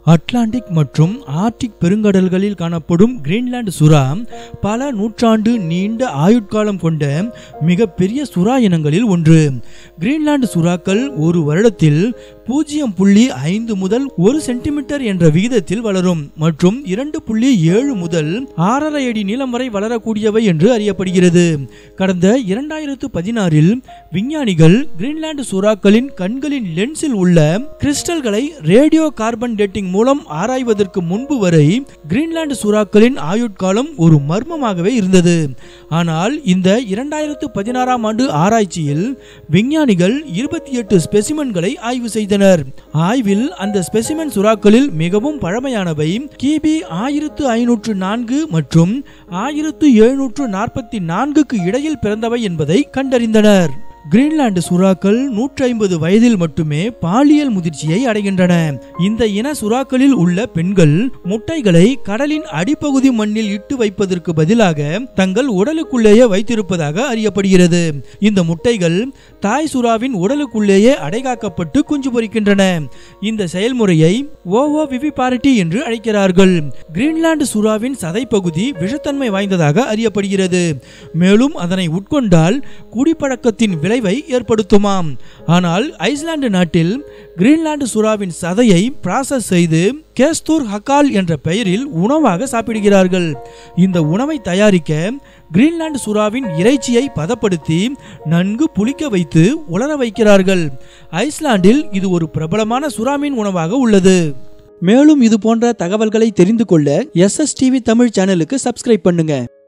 Atlantic மற்றும் Arctic பெருங்கடல்களில் காணப்படும் Greenland சுறா பல நூற்றாண்டு நீண்ட ஆயுட்காலம் கொண்ட மிகப்பெரிய சுறா இனங்களில் ஒன்று கிரீன்லாந்து சுறாக்கள் ஒரு வருடத்தில் பூஜ்ஜியம் புள்ளி ஐந்து முதல் ஒரு சென்டிமீட்டர் என்ற விகிதத்தில் வளரும் மற்றும் இரண்டு புள்ளி ஏழு முதல் ஆறரை அடி நீளம் வரை வளரக்கூடியவை என்று அறியப்படுகிறது கடந்த இரண்டாயிரத்து பதினாறில் விஞ்ஞானிகள் கிரீன்லாந்து சுறாக்களின் கண்களின் லென்ஸில் உள்ள கிறிஸ்டல்களை ரேடியோ கார்பன் டேட்டிங் மூலம் ஆராய்வதற்கு முன்பு வரை கிரீன்லாந்து சுறாக்களின் ஆயுட்காலம் ஒரு மர்மமாகவே இருந்தது ஆனால் இந்த இரண்டாயிரத்து பதினாறாம் ஆண்டு ஆராய்ச்சியில் விஞ்ஞானிகள் இருபத்தி எட்டு ஸ்பெசிமன்களை ஆய்வு செய்தனர் ஆய்வில் அந்த ஸ்பெசிமன் சுறாக்களில் மிகவும் பழமையானவை கிபி ஆயிரத்து ஐநூற்று நான்கு மற்றும் ஆயிரத்து எழுநூற்று நாற்பத்தி நான்குக்கு இடையில் பிறந்தவை என்பதை கண்டறிந்தனர் கிரீன்லாந்து சுறாக்கள் நூற்றி ஐம்பது வயதில் மட்டுமே பாலியல் முதிர்ச்சியை அடைகின்றன இந்த இன சுறாக்களில் உள்ள பெண்கள் முட்டைகளை கடலின் அடிப்பகுதி மண்ணில் இட்டு வைப்பதற்கு பதிலாக தங்கள் உடலுக்குள்ளேயே வைத்திருப்பதாக அறியப்படுகிறது இந்த முட்டைகள் தாய் சுறாவின் உடலுக்குள்ளேயே அடைகாக்கப்பட்டு குஞ்சு பொரிக்கின்றன இந்த செயல்முறையை ஓவோ விவிபாரிட்டி என்று அழைக்கிறார்கள் கிரீன்லாந்து சுறாவின் சதைப்பகுதி விஷத்தன்மை வாய்ந்ததாக அறியப்படுகிறது மேலும் அதனை உட்கொண்டால் குடிப்பழக்கத்தின் விளைவை ஏற்படுத்துமாம் ஆனால் ஐஸ்லாந்து நாட்டில் கிரீன்லாந்து சுறாவின் சதையை ப்ராசஸ் செய்து கேஸ்தூர் ஹக்கால் என்ற பெயரில் உணவாக சாப்பிடுகிறார்கள் இந்த உணவை தயாரிக்க கிரீன்லாந்து சுறாவின் இறைச்சியை பதப்படுத்தி நன்கு புளிக்க வைத்து உலர வைக்கிறார்கள் ஐஸ்லாந்தில் இது ஒரு பிரபலமான சுறாமீன் உணவாக உள்ளது மேலும் இது போன்ற தகவல்களை தெரிந்து கொள்ள எஸ்எஸ் டிவி தமிழ் சேனலுக்கு சப்ஸ்கிரைப் பண்ணுங்க